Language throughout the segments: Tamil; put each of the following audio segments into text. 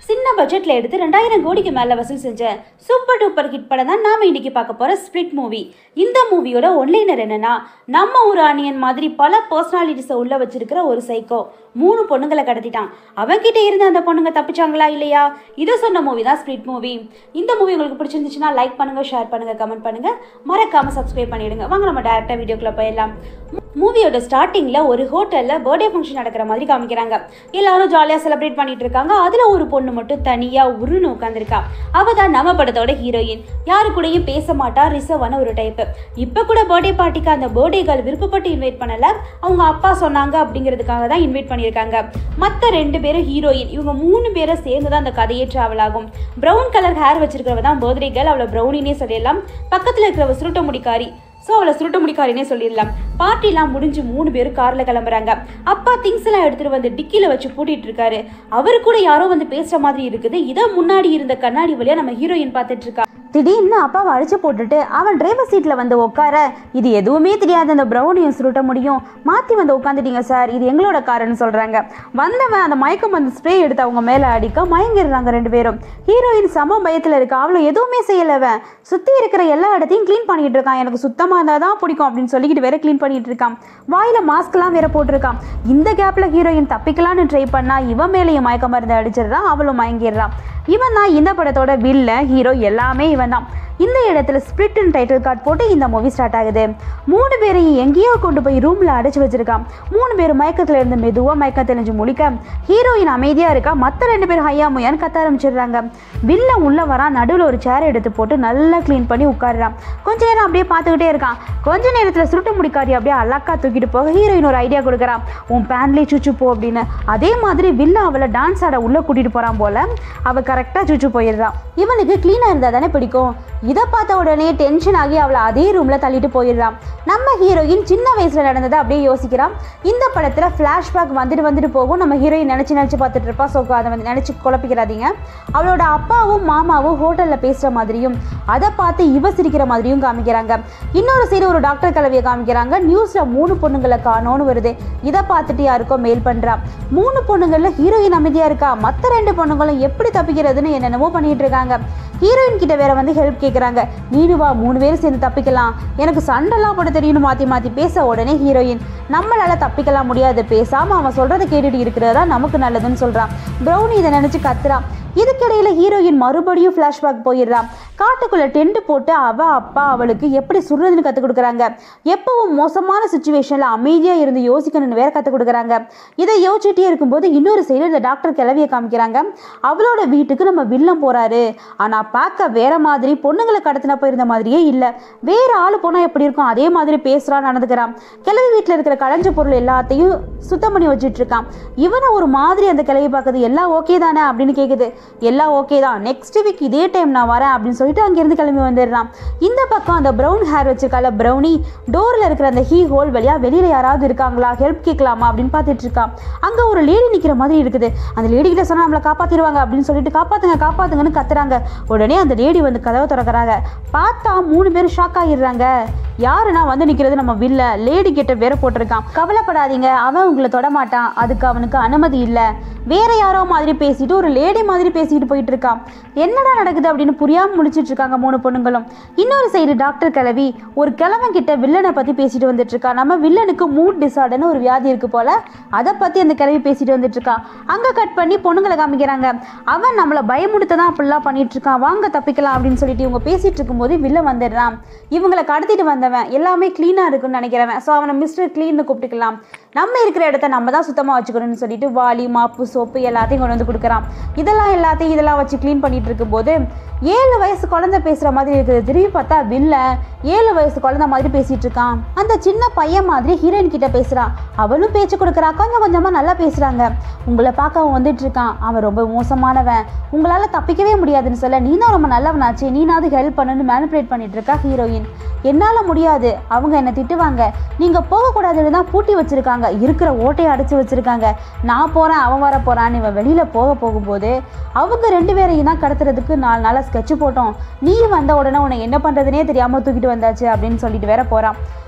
சின்ன பட்ஜெட்ல எடுத்து ரெண்டாயிரம் கோடிக்கு மேல வசூல் செஞ்ச சூப்பர் டூப்பர் ஹிட் படம் தான் நாம இன்னைக்கு பார்க்க போற ஸ்பிரிட் மூவி இந்த மூவியோட ஒன்லைனர் என்னன்னா நம்ம ஒரு ஆனியன் மாதிரி பல பர்சனாலிட்டிஸை உள்ள வச்சிருக்கிற ஒரு சைக்கோ மூணு பொண்ணுங்களை கடத்திட்டான் அவன்கிட்ட இருந்து அந்த பொண்ணுங்க தப்பிச்சாங்களா இல்லையா இதை சொன்ன மூவி தான் ஸ்பிரிட் மூவி இந்த மூவி உங்களுக்கு பிடிச்சிருந்துச்சுன்னா லைக் பண்ணுங்க ஷேர் பண்ணுங்க கமெண்ட் பண்ணுங்க மறக்காம சப்ஸ்கிரைப் பண்ணிடுங்க வாங்க நம்ம டேரக்டா வீடியோக்குள்ள போயிடலாம் மூவியோட ஸ்டார்டிங்ல ஒரு ஹோட்டல்ல பர்த்டே ஃபங்க்ஷன் நடக்கிற மாதிரி காமிக்கிறாங்க எல்லாரும் ஜாலியா செலிப்ரேட் பண்ணிட்டு இருக்காங்க அதுல ஒரு பொண்ணு மட்டும் தனியா உருன்னு உட்காந்துருக்கா அவ தான் நம்ம படத்தோட ஹீரோயின் யாரு கூடயும் பேச மாட்டா ரிசர்வான ஒரு டைப் இப்ப கூட பர்த்டே பார்ட்டிக்கு அந்த பர்த்டே கேர்ள் விருப்பப்பட்டு இன்வைட் பண்ணல அவங்க அப்பா சொன்னாங்க அப்படிங்கிறதுக்காக தான் இன்வைட் பண்ணியிருக்காங்க மற்ற ரெண்டு பேரும் ஹீரோயின் இவங்க மூணு பேரும் சேர்ந்து தான் அந்த கதையே டிராவல் ஆகும் ப்ரௌன் கலர் ஹேர் வச்சிருக்கிறவ தான் பர்த்டே கேர்ள் அவளை ப்ரௌனினே சொல்லிடலாம் பக்கத்துல இருக்கிறவ சுருட்ட முடிக்காரி ஸோ அவளை சுருட்ட முடிக்காரினே சொல்லிடலாம் பார்ட்டிலாம் முடிஞ்சு மூணு பேரும் காரில் கிளம்புறாங்க அப்பா திங்ஸ் எல்லாம் எடுத்துட்டு வந்து டிக்கில வச்சு பூட்டிட்டு இருக்காரு அவரு கூட யாரோ வந்து பேசுற மாதிரி இருக்குது இதை முன்னாடி இருந்த கண்ணாடி வழியா நம்ம ஹீரோயின் பார்த்துட்டு இருக்கா திடீர்னு அப்பாவை அடிச்சு போட்டுட்டு அவன் டிரைவர் சீட்ல வந்து உட்கார இது எதுவுமே தெரியாத அந்த ப்ரௌனியும் சுருட்ட முடியும் மாத்தி வந்து உட்காந்துட்டீங்க சார் இது எங்களோட காருன்னு சொல்றாங்க வந்தவன் அந்த மயக்கம் வந்து ஸ்ப்ரே எடுத்து அவங்க மேல அடிக்க மயங்கிடுறாங்க ரெண்டு பேரும் ஹீரோயின் சம பயத்துல இருக்கா அவளும் எதுவுமே செய்யலவன் சுத்தி இருக்கிற எல்லா இடத்தையும் க்ளீன் பண்ணிட்டு இருக்கான் எனக்கு சுத்தமா இருந்தா தான் பிடிக்கும் அப்படின்னு சொல்லிக்கிட்டு வேற க்ளீன் பண்ணிட்டு இருக்கான் வாயில மாஸ்க்லாம் வேற போட்டிருக்கான் இந்த கேப்ல ஹீரோயின் தப்பிக்கலான்னு ட்ரை பண்ணா இவன் மேலேயும் மயக்க மருந்து அடிச்சிடுறான் அவளும் மயங்கிடுறான் இவன் தான் இந்த படத்தோட வில்ல ஹீரோ எல்லாமே இவன் தான் இந்த இடத்துல ஸ்பிரிட்னு டைட்டில் கார்டு போட்டு இந்த மூவி ஸ்டார்ட் ஆகுது மூணு பேரையும் எங்கேயோ கொண்டு போய் ரூம்ல அடைச்சு வச்சிருக்கான் மூணு பேர் மயக்கத்துல இருந்து மெதுவா மயக்கம் தெளிஞ்சு முழிக்க ஹீரோயின் அமைதியா இருக்கா மத்த ரெண்டு பேர் ஹையா முயான்னு கத்த ஆரம்பிச்சிடுறாங்க வில்ல உள்ள வரான் நடுவில் ஒரு சேர் எடுத்து போட்டு நல்லா க்ளீன் பண்ணி உட்காடுறான் கொஞ்ச நேரம் அப்படியே பார்த்துக்கிட்டே இருக்கான் கொஞ்ச நேரத்தில் சுருட்டு முடிக்காரி அப்படியே அலக்கா தூக்கிட்டு போக ஹீரோயின் ஒரு ஐடியா கொடுக்குறான் உன் பேன்லேயே சுச்சு போ அப்படின்னு அதே மாதிரி வில்ல அவளை டான்ஸ் ஆட உள்ள கூட்டிட்டு போறான் போல அவ கரெக்டா சுச்சு போயிடுறான் இவனுக்கு க்ளீனா இருந்தா தானே பிடிக்கும் இதை பார்த்த உடனே டென்ஷன் ஆகி அவளை அதே ரூம்ல தள்ளிட்டு போயிடுறான் நம்ம ஹீரோயின் சின்ன வயசுல நடந்ததை அப்படியே யோசிக்கிறான் இந்த படத்துல ஃபிளாஷ்பேக் வந்துட்டு வந்துட்டு போகும் நம்ம ஹீரோயின் நினைச்சு நினைச்சு பார்த்துட்டு இருப்பா ஸோ அதை வந்து நினைச்சு குழப்பிக்கிறாதீங்க அவளோட அப்பாவும் மாமாவும் ஹோட்டல்ல பேசுற மாதிரியும் அதை பார்த்து இவ சிரிக்கிற மாதிரியும் காமிக்கிறாங்க இன்னொரு சைடு ஒரு டாக்டர் கலவையை காமிக்கிறாங்க நியூஸ்ல மூணு பொண்ணுங்களை காணோன்னு வருது இதை பார்த்துட்டு யாருக்கோ மெயில் பண்றா மூணு பொண்ணுங்கள்ல ஹீரோயின் அமைதியா இருக்கா மற்ற ரெண்டு பொண்ணுங்களும் எப்படி தப்பிக்கிறதுன்னு என்னென்னமோ பண்ணிட்டு இருக்காங்க ஹீரோயின் கிட்ட வேற வந்து ஹெல்ப் கேட்குறாங்க நீனு வா மூணு பேரும் சேர்ந்து தப்பிக்கலாம் எனக்கு சண்டெல்லாம் போட தெரியும்னு மாற்றி மாற்றி பேச உடனே ஹீரோயின் நம்மளால தப்பிக்கலாம் முடியாது பேசாம அவன் சொல்றதை கேட்டுட்டு இருக்கிறதா நமக்கு நல்லதுன்னு சொல்றான் ப்ரௌனி இதை நினைச்சு கத்துறான் இதுக்கிடையில ஹீரோயின் மறுபடியும் ஃப்ளாஷ்பேக் போயிடுறான் காட்டுக்குள்ள டென்ட் போட்டு அவ அப்பா அவளுக்கு எப்படி சுடுறதுன்னு கற்றுக் கொடுக்குறாங்க எப்பவும் மோசமான சுச்சுவேஷனில் அமைதியாக இருந்து யோசிக்கணும்னு வேற கற்றுக் கொடுக்குறாங்க இதை யோசிச்சுட்டே இருக்கும்போது இன்னொரு சைடு இந்த டாக்டர் கிளவியை காமிக்கிறாங்க அவளோட வீட்டுக்கு நம்ம வில்லம் போறாரு ஆனால் பார்க்க வேற மாதிரி பொண்ணுங்களை கடத்தின போயிருந்த மாதிரியே இல்லை வேற ஆள் போனால் எப்படி இருக்கும் அதே மாதிரி பேசுகிறான் நடந்துக்கிறான் கிளவி வீட்டில் இருக்கிற களைஞ்ச பொருள் எல்லாத்தையும் சுத்தம் பண்ணி வச்சுட்டு இருக்கான் இவனை ஒரு மாதிரி அந்த கிளவி பார்க்குது எல்லாம் ஓகே தானே அப்படின்னு கேட்குது எல்லாம் ஓகே தான் நெக்ஸ்ட் வீக் இதே டைம் நான் வரேன் அப்படின்னு சொல்லிட்டு அங்கேருந்து கிளம்பி வந்துடுறான் இந்த பக்கம் அந்த ப்ரௌன் ஹேர் வச்சிருக்கால ப்ரௌனி டோரில் இருக்கிற அந்த ஹீ ஹோல் வழியாக வெளியில் யாராவது இருக்காங்களா ஹெல்ப் கேட்கலாமா அப்படின்னு பார்த்துட்டு இருக்கான் அங்கே ஒரு லேடி நிற்கிற மாதிரி இருக்குது அந்த லேடி கிட்ட சொன்னால் நம்மளை காப்பாற்றிடுவாங்க அப்படின்னு சொல்லிட்டு காப்பாத்துங்க காப்பாத்துங்கன்னு கத்துறாங்க உடனே அந்த லேடி வந்து கதவை திறக்கறாங்க பார்த்தா மூணு பேரும் ஷாக் ஆகிடுறாங்க யாருன்னா வந்து நிற்கிறது நம்ம வில்ல லேடி கிட்ட வேற போட்டிருக்கான் கவலைப்படாதீங்க அவன் உங்களை தொடமாட்டான் அதுக்கு அவனுக்கு அனுமதி இல்லை வேற யாரோ மாதிரி பேசிட்டு ஒரு லேடி மாதிரி பேசிட்டு போயிட்டு இருக்கான் என்னடா நடக்குது அப்படின்னு புரியாம முடிச்சிட்டு இருக்காங்க மூணு பொண்ணுங்களும் இன்னொரு சைடு டாக்டர் கிளவி ஒரு கிழவன் கிட்ட வில்லனை பத்தி பேசிட்டு வந்துட்டு இருக்கா நம்ம வில்லனுக்கு மூட் டிசார்டர்னு ஒரு வியாதி இருக்கு போல அதை பத்தி அந்த கிளவி பேசிட்டு வந்துட்டு இருக்கா அங்க கட் பண்ணி பொண்ணுங்களை காமிக்கிறாங்க அவன் நம்மளை பயமுடுத்த தான் அப்படிலாம் பண்ணிட்டு இருக்கான் வாங்க தப்பிக்கலாம் அப்படின்னு சொல்லிட்டு இவங்க பேசிட்டு இருக்கும்போது வில்லன் வந்துடுறான் இவங்களை கடத்திட்டு வந்தவன் எல்லாமே க்ளீனா இருக்குன்னு நினைக்கிறவன் ஸோ அவனை மிஸ்டர் க்ளீன்னு கூப்பிட்டுக்கலாம் நம்ம இருக்கிற இடத்த நம்ம தான் சுத்தமாக வச்சுக்கணும்னு சொல்லிட்டு வாளி மாப்பு சோப்பு எல்லாத்தையும் கொண்டு வந்து கொடுக்குறான் இதெல்லாம் எல்லாத்தையும் இதெல்லாம் வச்சு க்ளீன் பண்ணிட்டு இருக்கும்போது ஏழு வயசு குழந்தை பேசுகிற மாதிரி இருக்குது திரும்பி பார்த்தா வில்ல ஏழு வயசு குழந்தை மாதிரி பேசிட்டு இருக்கான் அந்த சின்ன பையன் மாதிரி ஹீரோயின் கிட்ட பேசுறான் அவளும் பேச்சு கொடுக்குறா கொஞ்சம் கொஞ்சமா நல்லா பேசுறாங்க உங்களை பார்க்க அவன் வந்துட்டு இருக்கான் அவன் ரொம்ப மோசமானவன் உங்களால தப்பிக்கவே முடியாதுன்னு சொல்ல நீ தான் ரொம்ப நல்லவனாச்சு நீனாவது ஹெல்ப் பண்ணுன்னு மேனிப்புலேட் பண்ணிட்டு இருக்கா ஹீரோயின் என்னால முடியாது அவங்க என்னை திட்டுவாங்க நீங்க போகக்கூடாதுன்னு தான் பூட்டி வச்சிருக்காங்க இருக்கிற ஓட்டையை அடைச்சு வச்சிருக்காங்க நான் போறேன் அவன் வர போறான்னு இவன் வெளியில போக போகும்போது அவங்க ரெண்டு பேரையும் தான் கடத்துறதுக்கு நாலு நாளாக ஸ்கெட்ச் போட்டோம் நீ வந்த உடனே உன்னை என்ன பண்றதுனே தெரியாம தூக்கிட்டு வந்தாச்சு அப்படின்னு சொல்லிட்டு வேற போறான்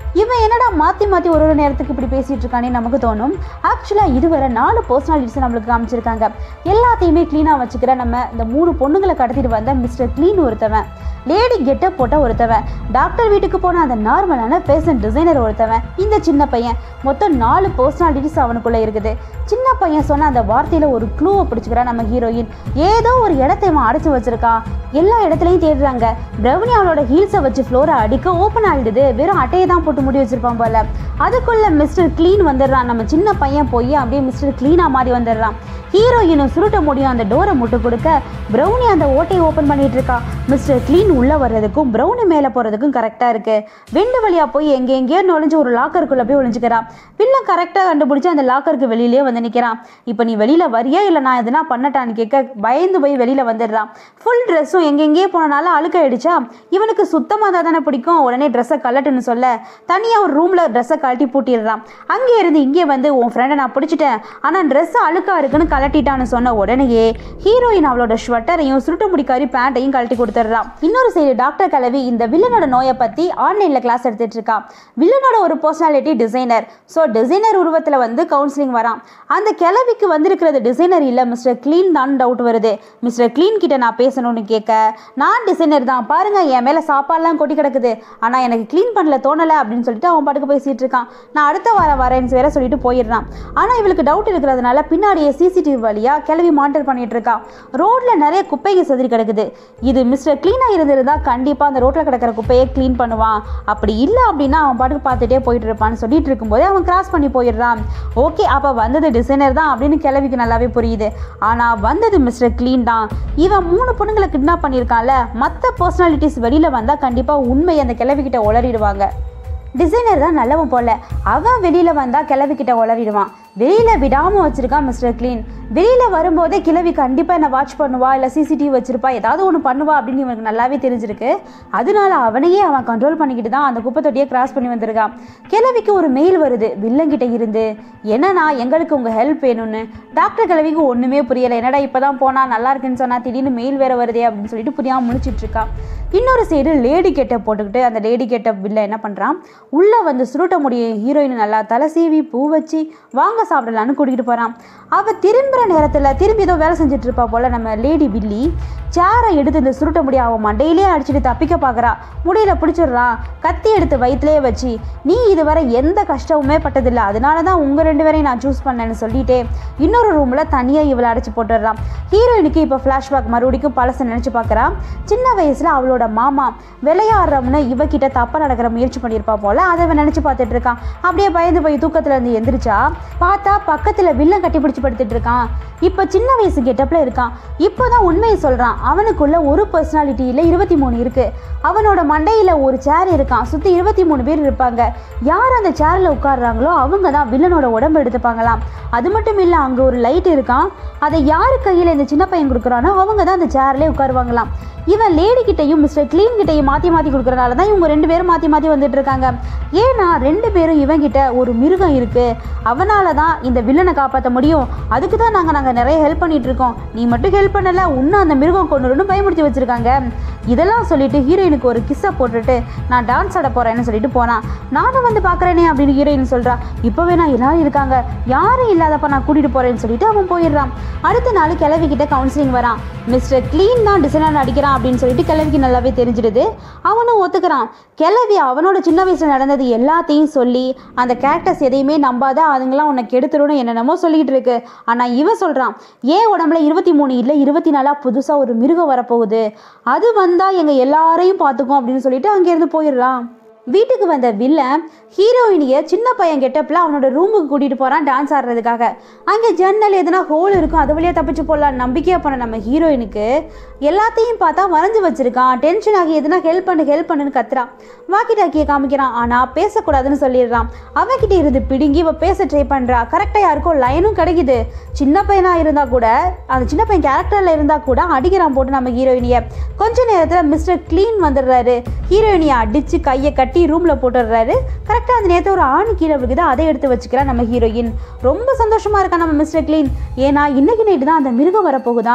இவன் என்னடா மாற்றி மாற்றி ஒரு ஒரு நேரத்துக்கு இப்படி பேசிகிட்டு இருக்கானே நமக்கு தோணும் ஆக்சுவலாக இதுவரை நாலு பர்சனாலிட்டிஸ் நம்மளுக்கு காமிச்சிருக்காங்க எல்லாத்தையுமே க்ளீனாக வச்சுக்கிற நம்ம இந்த மூணு பொண்ணுங்களை கடத்திட்டு வந்த மிஸ்டர் க்ளீன் ஒருத்தவன் லேடி கெட்டப் போட்ட ஒருத்தவன் டாக்டர் வீட்டுக்கு போன அந்த நார்மலான ஃபேஷன் டிசைனர் ஒருத்தவன் இந்த சின்ன பையன் மொத்தம் நாலு பர்சனாலிட்டிஸ் அவனுக்குள்ளே இருக்குது சின்ன பையன் சொன்ன அந்த வார்த்தையில் ஒரு க்ளூவை பிடிச்சிக்கிறான் நம்ம ஹீரோயின் ஏதோ ஒரு இடத்தை அவன் அடைச்சி வச்சிருக்கான் எல்லா இடத்துலையும் தேடுறாங்க பிரவனி அவளோட ஹீல்ஸை வச்சு ஃப்ளோரை அடிக்க ஓப்பன் ஆகிடுது வெறும் அட்டையை தான் போட்டு முடி வச்சிருப்பான் போல அதுக்குள்ள மிஸ்டர் க்ளீன் வந்துடுறான் நம்ம சின்ன பையன் போய் அப்படியே மிஸ்டர் க்ளீனாக மாறி வந்துடுறான் ஹீரோயினும் சுருட்ட முடியும் அந்த டோரை முட்டு கொடுக்க ப்ரௌனி அந்த ஓட்டையை ஓப்பன் பண்ணிட்டு இருக்கா மிஸ்டர் க்ளீன் உள்ள வர்றதுக்கும் ப்ரௌனி மேலே போகிறதுக்கும் கரெக்டாக இருக்கு வெண்டு வழியா போய் எங்கே எங்கேயோ நுழைஞ்சு ஒரு லாக்கருக்குள்ளே போய் ஒளிஞ்சுக்கிறான் வில்லன் கரெக்டாக கண்டுபிடிச்சு அந்த லாக்கருக்கு வெளியிலே வந்து நிற்கிறான் இப்போ நீ வெளியில் வரியா இல்லை நான் எதுனா பண்ணட்டான்னு கேட்க பயந்து போய் வெளியில் வந்துடுறான் ஃபுல் ட்ரெஸ்ஸும் எங்கெங்கேயோ போனனால அழுக்காயிடுச்சா இவனுக்கு சுத்தமாக தான் தானே பிடிக்கும் உடனே ட்ரெஸ்ஸை கலட்டுன்னு சொல்ல தனியாக ஒரு ரூமில் ட்ரெஸ்ஸை கழட்டி பூட்டிடுறான் அங்கே இருந்து இங்கே வந்து உன் ஃப்ரெண்டை நான் பிடிச்சிட்டேன் ஆனால் ட்ரெஸ் அழுக்கா இருக்குன்னு கலட்டிட்டான்னு சொன்ன உடனேயே ஹீரோயின் அவளோட ஸ்வெட்டரையும் சுருட்ட முடிக்காரி பேண்ட்டையும் கழட்டி கொடுத்துட்றான் இன்னொரு சைடு டாக்டர் கலவி இந்த வில்லனோட நோயை பற்றி ஆன்லைனில் கிளாஸ் எடுத்துட்டு இருக்கான் வில்லனோட ஒரு பர்சனாலிட்டி டிசைனர் ஸோ டிசைனர் உருவத்தில் வந்து கவுன்சிலிங் வரான் அந்த கிளவிக்கு வந்திருக்கிறது டிசைனர் இல்லை மிஸ்டர் க்ளீன் தான் டவுட் வருது மிஸ்டர் க்ளீன் கிட்ட நான் பேசணும்னு கேட்க நான் டிசைனர் தான் பாருங்க என் மேலே சாப்பாடுலாம் கொட்டி கிடக்குது ஆனால் எனக்கு க்ளீன் பண்ணல தோணலை அப்படின்னு சொல்லிட்டு அவன் பாட்டுக்கு பேசிட்டு இருக்கான் நான் அடுத்த வாரம் வரேன்னு வேற சொல்லிட்டு போயிடுறான் ஆனால் இவளுக்கு டவுட் இருக்கிறதுனால பின்னாடியே சிசிடிவி வழியாக கிளவி மானிட்டர் பண்ணிட்டு இருக்கா ரோட்ல நிறைய குப்பைகள் செதறி கிடக்குது இது மிஸ்டர் க்ளீனாக இருந்திருந்தா கண்டிப்பாக அந்த ரோட்டில் கிடக்கிற குப்பையை க்ளீன் பண்ணுவான் அப்படி இல்லை அப்படின்னா அவன் பாட்டுக்கு பார்த்துட்டே போயிட்டு இருப்பான்னு சொல்லிட்டு இருக்கும்போதே அவன் கிராஸ் பண்ணி போயிடுறான் ஓகே அப்போ வந்தது டிசைனர் தான் அப்படின்னு கிளவிக்கு நல்லாவே புரியுது ஆனால் வந்தது மிஸ்டர் க்ளீன் தான் இவன் மூணு பொண்ணுங்களை கிட்னாப் பண்ணியிருக்கான்ல மற்ற பர்சனாலிட்டிஸ் வெளியில் வந்தால் கண்டிப்பாக உண்மை அந்த கிளவிக்கிட்ட உளறிடுவாங்க டிசைனர் தான் நல்லவன் போல அவன் வெளியில் வந்தால் கிளவிக்கிட்ட உளறிடுவான் வெளியில் விடாமல் வச்சிருக்கான் மிஸ்டர் க்ளீன் வெளியில் வரும்போதே கிளவி கண்டிப்பாக என்னை வாட்ச் பண்ணுவா இல்லை சிசிடிவி வச்சிருப்பா ஏதாவது ஒன்று பண்ணுவா அப்படின்னு இவனுக்கு நல்லாவே தெரிஞ்சிருக்கு அதனால அவனையே அவன் கண்ட்ரோல் பண்ணிக்கிட்டு தான் அந்த குப்பை தொட்டியை கிராஸ் பண்ணி வந்திருக்கான் கிளவிக்கு ஒரு மெயில் வருது வில்லங்கிட்ட இருந்து என்னன்னா எங்களுக்கு உங்கள் ஹெல்ப் வேணும்னு டாக்டர் கிளவிக்கு ஒன்றுமே புரியலை என்னடா இப்போ தான் போனால் நல்லா இருக்குன்னு சொன்னா திடீர்னு மெயில் வேற வருதே அப்படின்னு சொல்லிட்டு புரியாமல் முழிச்சிட்டு இருக்கா இன்னொரு சைடு லேடி கெட்டப் போட்டுக்கிட்டு அந்த லேடி கெட்டப் வில்ல என்ன பண்ணுறான் உள்ளே வந்து சுருட்ட முடிய ஹீரோயின் நல்லா தலை சீவி பூ வச்சு வாங்க சாப்பிடலான்னு கூட்டிகிட்டு போகிறான் அவள் திரும்புகிற நேரத்தில் திரும்பி ஏதோ வேலை செஞ்சுட்டு இருப்பா போல் நம்ம லேடி வில்லி சேரை எடுத்து இந்த சுருட்ட முடிய அவன் மண்டையிலே அடிச்சுட்டு தப்பிக்க பார்க்குறா முடியல பிடிச்சிடுறான் கத்தி எடுத்து வயிற்றுலேயே வச்சு நீ இதுவரை எந்த கஷ்டமுமே பட்டதில்லை அதனால தான் உங்கள் ரெண்டு பேரையும் நான் சூஸ் பண்ணேன்னு சொல்லிட்டே இன்னொரு ரூமில் தனியாக இவளை அடைச்சி போட்டுடுறான் ஹீரோயினுக்கு இப்போ ஃப்ளாஷ்பேக் மறுபடியும் பழசை நினச்சி பார்க்குறா சின்ன வயசில் அவளோட மாமா விளையாடுறோம்னு இவகிட்ட தப்பாக நடக்கிற முயற்சி பண்ணியிருப்பா போல அதை அவன் நினச்சி பார்த்துட்டு இருக்கான் அப்படியே பயந்து போய் தூக்கத்தில் இருந்து எந்திரிச்சா பார்த்தா பக்கத்தில் வில்லன் கட்டி பிடிச்சி படுத்துட்டு இருக்கான் இப்போ சின்ன வயசு கெட்டப்பில் இருக்கான் இப்போ தான் உண்மையை சொல்கிறான் அவனுக்குள்ள ஒரு பர்சனாலிட்டி இல்லை இருபத்தி மூணு இருக்கு அவனோட மண்டையில் ஒரு சேர் இருக்கான் சுற்றி இருபத்தி மூணு பேர் இருப்பாங்க யார் அந்த சேரில் உட்கார்றாங்களோ அவங்க தான் வில்லனோட உடம்பு எடுத்துப்பாங்களாம் அது மட்டும் இல்லை அங்கே ஒரு லைட் இருக்கான் அதை யார் கையில் இந்த சின்ன பையன் கொடுக்குறானோ அவங்க தான் அந்த சேர்லேயே உட்காருவாங்களாம் இவன் லேடி கிட்டையும் மிஸ்டர் க்ளீன் கிட்டையும் மாற்றி மாற்றி கொடுக்குறனால தான் இவங்க ரெண்டு பேரும் மாற்றி மாற்றி வந்துட்டு இருக்காங்க ஏன்னா ரெண்டு பேரும் இவன் கிட்ட ஒரு மிருகம் இருக்கு அவனால தான் இந்த வில்லனை காப்பாற்ற முடியும் அதுக்கு தான் நாங்கள் நாங்கள் நிறைய ஹெல்ப் பண்ணிட்டு இருக்கோம் நீ மட்டும் ஹெல்ப் பண்ணல இன்னும் அந்த மிருகம் கொண்டு பயமுறுத்தி வச்சிருக்காங்க இதெல்லாம் சொல்லிட்டு ஹீரோயினுக்கு ஒரு கிஸ்ஸை போட்டுட்டு நான் டான்ஸ் ஆட போறேன்னு சொல்லிட்டு போனான் நானும் வந்து பார்க்குறேனே அப்படின்னு ஹீரோயின் சொல்றா இப்போவே நான் எல்லாரும் இருக்காங்க யாரும் இல்லாதப்ப நான் கூட்டிட்டு போறேன்னு சொல்லிட்டு அவன் போயிடுறான் அடுத்த நாள் கிளவிக்கிட்ட கவுன்சிலிங் வரான் மிஸ்டர் க்ளீன் தான் டிசைனர் அடிக்கிறான் அப்படின்னு சொல்லிட்டு கிளவிக்கு நல்லாவே தெரிஞ்சிடுது அவனும் ஒத்துக்கிறான் கிளவி அவனோட சின்ன வயசுல நடந்தது எல்லாத்தையும் சொல்லி அந்த கேரக்டர்ஸ் எதையுமே நம்பாத அதுங்களாம் உன்னை கெடுத்துருன்னு என்னென்னமோ சொல்லிட்டு இருக்கு ஆனால் இவன் சொல்கிறான் ஏன் உடம்புல இருபத்தி மூணு இல்லை இருபத்தி நாலா புதுசாக ஒரு மிருகம் வரப்போகுது அது வந்தால் எங்கள் எல்லாரையும் பார்த்துக்கும் அப்படின்னு சொல்லிட்டு அங்கேருந்து போயிடுறான் வீட்டுக்கு வந்த வில்லன் ஹீரோயினிய சின்ன பையன் கெட்டப்பில் அவனோட ரூமுக்கு கூட்டிகிட்டு போகிறான் டான்ஸ் ஆடுறதுக்காக அங்கே ஜன்னல் எதுனா ஹோல் இருக்கும் அது வழியாக தப்பிச்சு போடலாம் நம்பிக்கையாக போன நம்ம ஹீரோயினுக்கு எல்லாத்தையும் பார்த்தா வரைஞ்சி வச்சிருக்கான் டென்ஷன் ஆகி எதுனா ஹெல்ப் பண்ணு ஹெல்ப் பண்ணுன்னு கத்துறான் வாக்கி டாக்கியை காமிக்கிறான் ஆனால் பேசக்கூடாதுன்னு சொல்லிடுறான் அவகிட்ட இருந்து பிடுங்கி இவ பேச ட்ரை பண்ணுறா கரெக்டாக யாருக்கோ லைனும் கிடைக்குது சின்ன பையனாக இருந்தால் கூட அந்த சின்ன பையன் கேரக்டரில் இருந்தால் கூட அடிக்கிறான் போட்டு நம்ம ஹீரோயினியை கொஞ்ச நேரத்தில் மிஸ்டர் க்ளீன் வந்துடுறாரு ஹீரோயினியை அடித்து கையை கட்டி ரூமில் போட்டுடுறாரு கரெக்டாக அந்த நேரத்தில் ஒரு ஆணி கீழே விழுகுது அதை எடுத்து வச்சுக்கிறா நம்ம ஹீரோயின் ரொம்ப சந்தோஷமாக இருக்கா நம்ம மிஸ்டர் க்ளீன் ஏன்னா இன்னைக்கு நைட்டு தான் அந்த மிருகம் வரப்போகுதாம்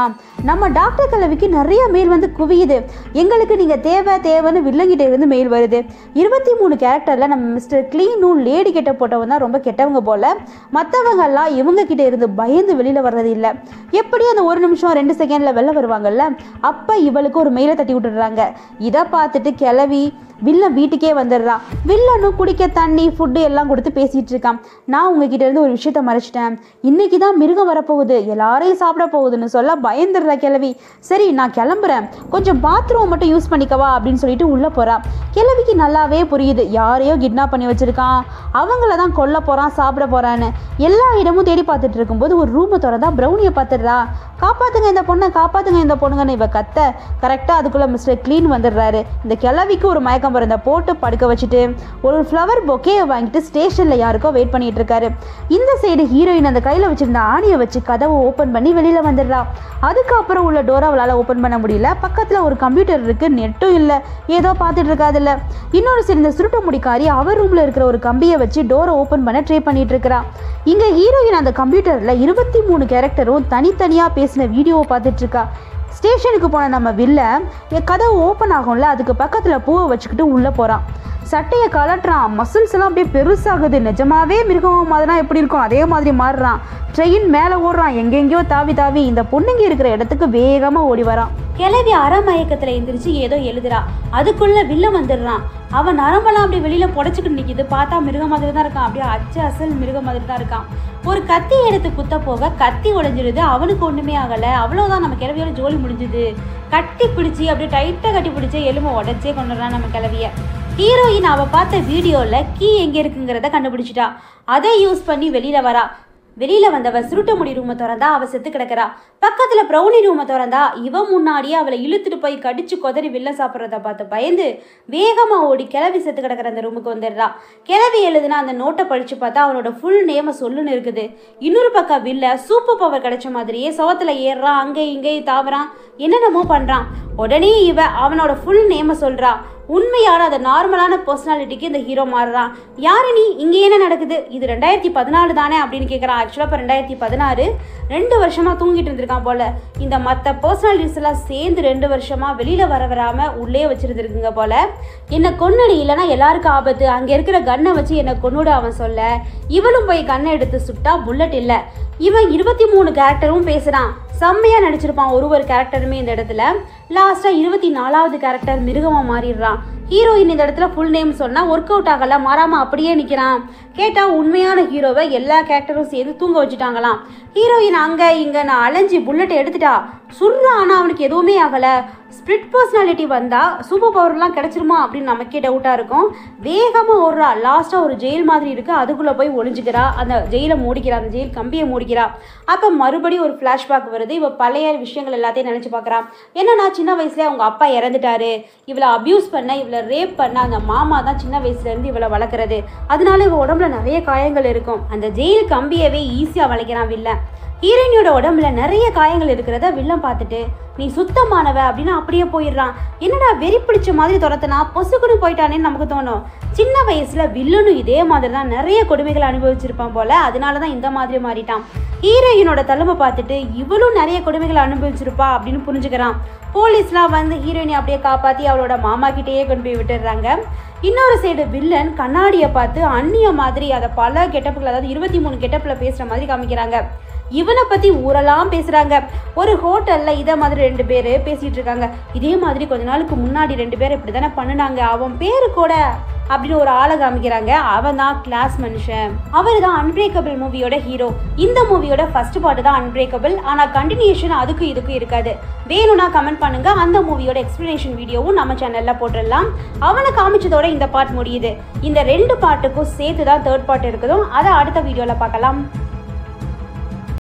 நம்ம டாக்டர் கிழவிக்கு நிறைய மெயில் வந்து குவியுது எங்களுக்கு நீங்கள் தேவை தேவைன்னு வில்லங்கிட்ட இருந்து மெயில் வருது இருபத்தி மூணு கேரக்டரில் நம்ம மிஸ்டர் க்ளீனும் லேடி கிட்ட போட்டவங்க தான் ரொம்ப கெட்டவங்க போல மற்றவங்கெல்லாம் இவங்க கிட்ட இருந்து பயந்து வெளியில் வர்றது இல்லை எப்படி அந்த ஒரு நிமிஷம் ரெண்டு செகண்டில் வெளில வருவாங்கல்ல அப்போ இவளுக்கு ஒரு மெயிலை தட்டி விட்டுடுறாங்க இதை பார்த்துட்டு கிளவி வில்லன் வீட்டுக்கே வந்துடுறான் வில்லனும் குடிக்க தண்ணி ஃபுட்டு எல்லாம் கொடுத்து பேசிகிட்டு இருக்கான் நான் உங்ககிட்ட இருந்து ஒரு விஷயத்த மறைச்சிட்டேன் இன்னைக்கு தான் மிருகம் வரப்போகுது எல்லாரையும் சாப்பிட போகுதுன்னு சொல்ல பயந்துடுறா கிளவி சரி நான் கிளம்புறேன் கொஞ்சம் பாத்ரூம் மட்டும் யூஸ் பண்ணிக்கவா அப்படின்னு சொல்லிட்டு உள்ளே போறா கிளவிக்கு நல்லாவே புரியுது யாரையோ கிட்னாப் பண்ணி வச்சிருக்கான் அவங்கள தான் கொல்ல போகிறான் சாப்பிட போகிறான்னு எல்லா இடமும் தேடி பார்த்துட்டு இருக்கும்போது ஒரு ரூமை திறந்தா ப்ரௌனியை பார்த்துடுறா காப்பாத்துங்க இந்த பொண்ணை காப்பாத்துங்க இந்த பொண்ணுங்கன்னு இவ கத்த கரெக்டாக அதுக்குள்ளே மிஸ்டர் க்ளீன் வந்துடுறாரு இந்த கிளவிக்கு ஒரு மயக்கம் மருந்தை போட்டு படுக்க வச்சுட்டு ஒரு ஃப்ளவர் பொக்கேயை வாங்கிட்டு ஸ்டேஷனில் யாருக்கோ வெயிட் பண்ணிட்டு இருக்காரு இந்த சைடு ஹீரோயின் அந்த கையில் வச்சிருந்த ஆணியை வச்சு கதவை ஓப்பன் பண்ணி வெளியில் வந்துடுறா அதுக்கப்புறம் உள்ள டோரை அவளால் ஓப்பன் பண்ண முடியல பக்கத்தில் ஒரு கம்ப்யூட்டர் இருக்கு நெட்டும் இல்லை ஏதோ பார்த்துட்டு இருக்காதுல்ல இன்னொரு சைடு இந்த சுருட்ட முடிக்காரி அவர் ரூமில் இருக்கிற ஒரு கம்பியை வச்சு டோரை ஓப்பன் பண்ண ட்ரை பண்ணிட்டு இருக்கிறா இங்கே ஹீரோயின் அந்த கம்ப்யூட்டரில் இருபத்தி மூணு கேரக்டரும் தனித்தனியாக பேசின வீடியோவை பார்த்துட்டு இருக்கா ஸ்டேஷனுக்கு போன நம்ம வில்ல என் கதவு ஓப்பன் ஆகும்ல அதுக்கு பக்கத்தில் பூவை வச்சுக்கிட்டு உள்ளே போகிறான் சட்டையை கலட்டுறான் மசில்ஸ் எல்லாம் அப்படியே பெருசாகுது நிஜமாவே மிருகம் மாதிரினா எப்படி இருக்கும் அதே மாதிரி மாறுறான் ட்ரெயின் மேலே ஓடுறான் எங்கெங்கேயோ தாவி தாவி இந்த பொண்ணுங்க இருக்கிற இடத்துக்கு வேகமாக ஓடி வரான் கிளவி அறமயக்கத்தில் எந்திரிச்சு ஏதோ எழுதுறா அதுக்குள்ள வில்ல வந்துடுறான் அவன் நரம்பெல்லாம் அப்படியே வெளியில புடச்சிக்கிட்டு நிக்குது பார்த்தா மிருக மாதிரி தான் இருக்கான் அப்படியே அச்சு அசல் மிருக மாதிரி தான் இருக்கான் ஒரு கத்தி எடுத்து குத்த போக கத்தி உடைஞ்சிருது அவனுக்கு ஒண்ணுமே ஆகல அவ்வளவுதான் நம்ம கிளவியோட ஜோலி முடிஞ்சுது கட்டி பிடிச்சி அப்படியே டைட்டா கட்டி பிடிச்சி எலும்பை உடச்சே கொண்டுறான் நம்ம கிளவிய ஹீரோயின் அவ பார்த்த வீடியோல கீ எங்க இருக்குங்கிறத கண்டுபிடிச்சிட்டா அதை யூஸ் பண்ணி வெளியில வரா வெளியில வந்தவ சுருட்ட முடி ரூமை திறந்தா அவ செத்து கிடக்குறா பக்கத்துல ப்ரௌனி ரூமை திறந்தா இவ முன்னாடியே அவளை இழுத்துட்டு போய் கடிச்சு கொதறி வில்ல சாப்பிட்றத பார்த்து பயந்து வேகமா ஓடி கிளவி செத்து கிடக்குற அந்த ரூமுக்கு வந்துடுறா கிளவி எழுதுனா அந்த நோட்டை படிச்சு பார்த்தா அவனோட ஃபுல் நேம சொல்லுன்னு இருக்குது இன்னொரு பக்கம் வில்ல சூப்பர் பவர் கிடைச்ச மாதிரியே சவத்துல ஏறுறான் அங்கே இங்கே தாவறான் என்னென்னமோ பண்றான் உடனே இவ அவனோட ஃபுல் நேம சொல்றா உண்மையான அந்த நார்மலான பர்சனாலிட்டிக்கு இந்த ஹீரோ மாறுறான் யாரு நீ இங்கே என்ன நடக்குது இது ரெண்டாயிரத்தி பதினாலு தானே அப்படின்னு கேட்குறான் ஆக்சுவலாக இப்போ ரெண்டாயிரத்தி பதினாறு ரெண்டு வருஷமா தூங்கிட்டு இருந்திருக்கான் போல இந்த மற்ற பர்சனாலிட்டிஸ் எல்லாம் சேர்ந்து ரெண்டு வருஷமா வெளியில வர வராம உள்ளே வச்சிருந்துருக்குங்க போல என்னை கொன்னுடு இல்லைன்னா எல்லாருக்கும் ஆபத்து அங்கே இருக்கிற கன்னை வச்சு என்னை கொன்னுடு அவன் சொல்ல இவளும் போய் கன்னை எடுத்து சுட்டா புல்லட் இல்லை இவன் இருபத்தி மூணு கேரக்டரும் பேசுறான் செம்மையா நடிச்சிருப்பான் ஒரு ஒரு கேரக்டருமே இந்த இடத்துல லாஸ்டா இருபத்தி நாலாவது கேரக்டர் மிருகமா மாறிடுறான் ஹீரோயின் இந்த இடத்துல ஃபுல் நேம் சொன்னா ஒர்க் அவுட் ஆகல மாறாம அப்படியே நிக்கிறான் கேட்டா உண்மையான ஹீரோவை எல்லா கேரக்டரும் சேர்ந்து தூங்க வச்சுட்டாங்களாம் ஹீரோயின் அங்க இங்க நான் அலைஞ்சு புல்லட் எடுத்துட்டா சுடுறான் ஆனா அவனுக்கு எதுவுமே ஆகல ஸ்பிரிட் பர்சனாலிட்டி வந்தா சூப்பர் பவர்லாம் கிடைச்சிருமா அப்படின்னு நமக்கே டவுட்டா இருக்கும் வேகமா ஓடுறா லாஸ்டா ஒரு ஜெயில் மாதிரி இருக்கு அதுக்குள்ள போய் ஒளிஞ்சுக்கிறா அந்த ஜெயிலை மூடிக்கிறா அந்த ஜெயில் கம்பியை மூடிக்கிறா அப்ப மறுபடியும் ஒரு ஃபிளாஷ்பேக் வருது இவ பழைய விஷயங்கள் எல்லாத்தையும் நினைச்சு பார்க்கறா என்னன்னா சின்ன வயசுல அவங்க அப்பா இறந்துட்டாரு இவளை அபியூஸ் பண்ண இவளை ரேப் பண்ண அந்த மாமா தான் சின்ன வயசுல இருந்து இவளை வளர்க்குறது அதனால இவ உடம்புல நிறைய காயங்கள் இருக்கும் அந்த ஜெயில் கம்பியவே ஈஸியா வளைக்கிறான் வில்லன் ஹீரோயினியோட உடம்புல நிறைய காயங்கள் இருக்கிறத வில்லன் பார்த்துட்டு நீ சுத்தமானவ அப்படின்னு அப்படியே போயிடுறான் என்னடா வெறி பிடிச்ச மாதிரி துரத்துனா பொசுக்குன்னு போயிட்டானேன்னு நமக்கு தோணும் சின்ன வயசுல வில்லனும் இதே மாதிரி தான் நிறைய கொடுமைகளை அனுபவிச்சிருப்பான் போல அதனால தான் இந்த மாதிரி மாறிட்டான் ஹீரோயினோட தலைமை பார்த்துட்டு இவளும் நிறைய கொடுமைகளை அனுபவிச்சிருப்பா அப்படின்னு புரிஞ்சுக்கிறான் போலீஸ்லாம் வந்து ஹீரோயினை அப்படியே காப்பாற்றி அவளோட மாமா கிட்டேயே கொண்டு போய் விட்டுடுறாங்க இன்னொரு சைடு வில்லன் கண்ணாடியை பார்த்து அந்நிய மாதிரி அதை பல கெட்டப்புகள் அதாவது இருபத்தி மூணு கெட்டப்பில் பேசுகிற மாதிரி காமிக்கிறாங்க இவனை பத்தி ஊரெல்லாம் பேசுறாங்க ஒரு ஹோட்டல்ல இதை மாதிரி ரெண்டு பேர் பேசிட்டு இருக்காங்க இதே மாதிரி கொஞ்ச நாளுக்கு முன்னாடி ரெண்டு பேர் இப்படி தானே பண்ணுனாங்க அவன் பேரு கூட அப்படின்னு ஒரு ஆளை காமிக்கிறாங்க அவன் தான் கிளாஸ் மனுஷன் அவர் தான் அன்பிரேக்கபிள் மூவியோட ஹீரோ இந்த மூவியோட ஃபர்ஸ்ட் பார்ட் தான் அன்பிரேக்கபிள் ஆனா கண்டினியூஷன் அதுக்கும் இதுக்கும் இருக்காது வேணும்னா கமெண்ட் பண்ணுங்க அந்த மூவியோட எக்ஸ்பிளனேஷன் வீடியோவும் நம்ம சேனல்ல போட்டுடலாம் அவனை காமிச்சதோட இந்த பார்ட் முடியுது இந்த ரெண்டு பாட்டுக்கும் சேர்த்து தான் தேர்ட் பார்ட் இருக்குதும் அதை அடுத்த வீடியோல பார்க்கலாம்